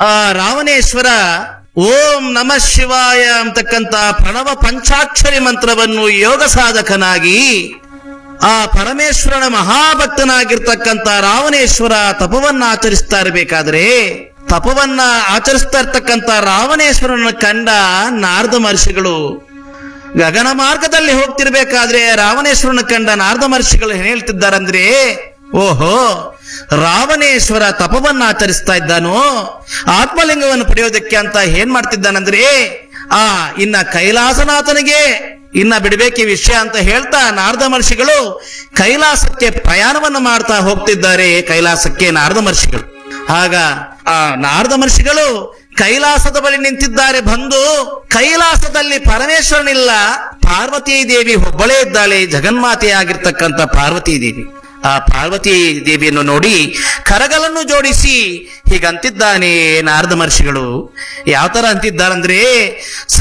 ಆ ರಾವಣೇಶ್ವರ ಓಂ ನಮ ಶಿವಾಯ ಅಂತಕ್ಕಂತ ಪ್ರಣವ ಪಂಚಾಕ್ಷರಿ ಮಂತ್ರವನ್ನು ಯೋಗ ಸಾಧಕನಾಗಿ ಆ ಪರಮೇಶ್ವರನ ಮಹಾಭಕ್ತನಾಗಿರ್ತಕ್ಕಂಥ ರಾವಣೇಶ್ವರ ತಪವನ್ನ ಆಚರಿಸ್ತಾ ಇರಬೇಕಾದ್ರೆ ತಪವನ್ನ ಆಚರಿಸ್ತಾ ಇರ್ತಕ್ಕಂಥ ರಾವಣೇಶ್ವರನ ಕಂಡ ನಾರದ ಮಹರ್ಷಿಗಳು ಗಗನ ಮಾರ್ಗದಲ್ಲಿ ಹೋಗ್ತಿರ್ಬೇಕಾದ್ರೆ ರಾವಣೇಶ್ವರನ ಕಂಡ ನಾರದ ಮಹರ್ಷಿಗಳು ಏನ್ ಹೇಳ್ತಿದ್ದಾರಂದ್ರೆ ಓಹೋ ರಾವಣೇಶ್ವರ ತಪವನ್ನ ಆಚರಿಸ್ತಾ ಇದ್ದಾನೋ ಆತ್ಮಲಿಂಗವನ್ನು ಪಡೆಯೋದಕ್ಕೆ ಅಂತ ಏನ್ ಮಾಡ್ತಿದ್ದಾನಂದ್ರೆ ಆ ಇನ್ನ ಕೈಲಾಸನಾಥನಿಗೆ ಇನ್ನ ಬಿಡಬೇಕಿ ವಿಷಯ ಅಂತ ಹೇಳ್ತಾ ನಾರದ ಮಹರ್ಷಿಗಳು ಕೈಲಾಸಕ್ಕೆ ಪ್ರಯಾಣವನ್ನು ಮಾಡ್ತಾ ಹೋಗ್ತಿದ್ದಾರೆ ಕೈಲಾಸಕ್ಕೆ ನಾರದ ಮಹರ್ಷಿಗಳು ಆಗ ಆ ನಾರದ ಮಹರ್ಷಿಗಳು ಕೈಲಾಸದ ಬಳಿ ನಿಂತಿದ್ದಾರೆ ಬಂದು ಕೈಲಾಸದಲ್ಲಿ ಪರಮೇಶ್ವರನಿಲ್ಲ ಪಾರ್ವತೀ ದೇವಿ ಒಬ್ಬಳೇ ಇದ್ದಾಳೆ ಜಗನ್ಮಾತೆಯಾಗಿರ್ತಕ್ಕಂಥ ಪಾರ್ವತೀ ದೇವಿ ಆ ಪಾರ್ವತಿ ದೇವಿಯನ್ನು ನೋಡಿ ಕರಗಳನ್ನು ಜೋಡಿಸಿ ಹೀಗಂತಿದ್ದಾನೆ ನಾರದ ಮಹರ್ಷಿಗಳು ಯಾವ ತರ ಅಂತಿದ್ದಾರಂದ್ರೆ